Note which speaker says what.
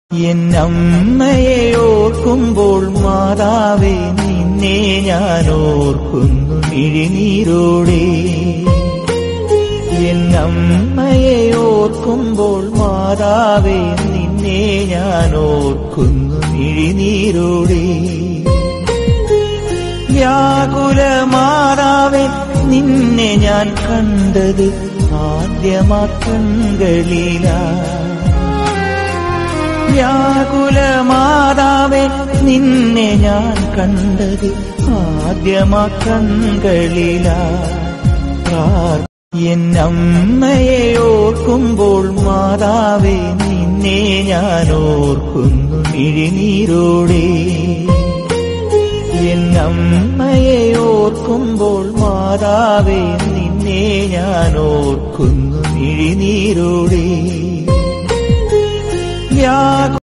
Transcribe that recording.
Speaker 1: എന്നമ്മയെ ഓർക്കുമ്പോൾ മാതാവേ നിന്നെ ഞാൻ ഓർക്കുന്നു മിഴിനീരോടെ എന്നമ്മയെ ഓർക്കുമ്പോൾ മാതാവേ നിന്നെ ഞാൻ ഓർക്കുന്നു മിഴിനീരോടെ വ്യാകുല മാതാവേ നിന്നെ ഞാൻ കണ്ടത് ആദ്യമാ കൺകളിലാ വ്യാകുല മാതാവേ നിന്നെ ഞാൻ കണ്ടത് ആദ്യമാ കൺകളിലാ പ്രാർ- എന്നമ്മയെ ഓർക്കുമ്പോൾ മാതാവേ നിന്നെ ഞാൻ ഓർക്കുന്നു മിഴിനീരോടെ എന്നമ്മയെ ഓർക്കുമ്പോൾ മാതാവേ നിന്നെ ഞാൻ ഓർക്കുന്നു മിഴിനീരോടെ വ്യാകുല